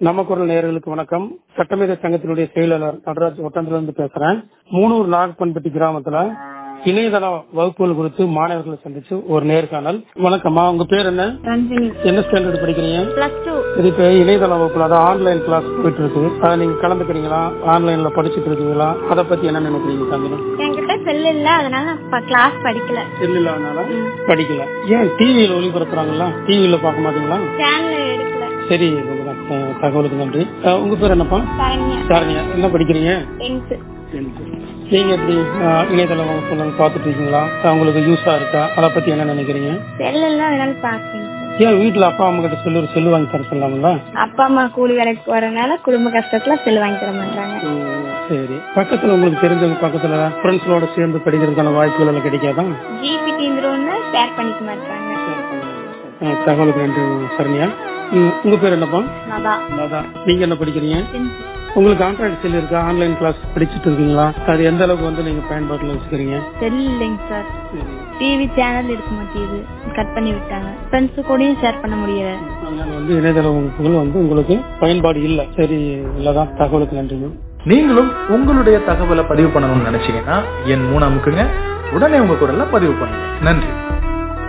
நம்ம குரல் நேயர்களுக்கு வணக்கம் சட்டமேத சங்கத்தினுடைய செயலாளர் நடராஜ் ஒட்டந்திலிருந்து பேசுறேன் மூணூர் நாகப்பன்பட்டி கிராமத்துல இணையதள வகுப்புகள் குறித்து மாணவர்களை சந்திச்சு ஒரு நேர்காணல் வணக்கம்மா உங்க பேர் என்ன ரஞ்சினி என்ன ஸ்டாண்டர்ட் படிக்கிறீங்க பிளஸ் டூ இது இப்ப இணையதள வகுப்புல அதாவது ஆன்லைன் கிளாஸ் போயிட்டு இருக்கு அதை நீங்க கலந்துக்கிறீங்களா ஆன்லைன்ல படிச்சுட்டு இருக்கீங்களா அதை பத்தி என்ன நினைக்கிறீங்க தம்பி என்கிட்ட செல் இல்ல அதனால நான் கிளாஸ் படிக்கல செல் இல்லாதனால படிக்கல ஏன் டிவியில ஒளிபரப்புறாங்களா டிவியில பார்க்க மாட்டீங்களா சேனல் எடுக்கல சரி உங்க த- தகவலுக்கு நன்றி அஹ், உங்க பேர் என்னப்பா சரண்யா சாரணியா என்ன படிக்கிறீங்க டென்த் நீங்க எப்படி அஹ், இணையதள வகுப்புல பார்த்துட்டு இருக்கீங்களா அஹ், உங்களுக்கு யூஸா இருக்கா அதை பத்தி என்ன நினைக்கிறீங்க செல் இல்ல அதனால பாக்கேன் ஏன் வீட்டுல அப்பா அம்மா கிட்ட சொல்லி ஒரு செல்லு வாங்கி தர சொல்லலாம்ல அப்பா அம்மா கூலி வேலைக்கு போறதுனால குடும்ப கஷ்டத்துல செல் வாங்கி தர மாட்டாங்க ம், சரி பக்கத்துல உங்களுக்கு தெரிஞ்சவங்க பக்கத்துல ஃப்ரெண்ட்ஸோட சேர்ந்து படிக்கிறதுக்கான வாய்ப்புகள் எல்லாம் கிடைக்காதா ஜிபி தீந்துரும்னு ஷேர் பண்ணிக்க மாட்டாங்க அஹ், தகவலுக்கு நன்றி சரண்யா ம், உங்க பேர் என்னப்பா அதான் அதான் நீங்க என்ன படிக்கிறீங்க உங்களுக்கு ஆண்ட்ராய்டு செல் இருக்கா ஆன்லைன் கிளாஸ் படிச்சுட்டு இருக்கீங்களா அது எந்த அளவுக்கு வந்து நீங்க பயன்பாட்டுல வச்சுக்கிறீங்க செல் இல்லைங்க சார் டிவி சேனல் இருக்க மாட்டேங்குது கட் பண்ணி விட்டாங்க ஃப்ரெண்ட்ஸ் கூடயும் ஷேர் பண்ண முடியல அதனால வந்து இணையதள வகுப்புகள் வந்து உங்களுக்கு பயன்பாடு இல்ல சரி இல்லதான் தகவலுக்கு நன்றிங்க நீங்களும் உங்களுடைய தகவலை பதிவு பண்ணணும்னு நினைச்சீங்கன்னா என் மூணு அமுக்குங்க உடனே உங்க குரல்ல பதிவு பண்ணுங்க நன்றி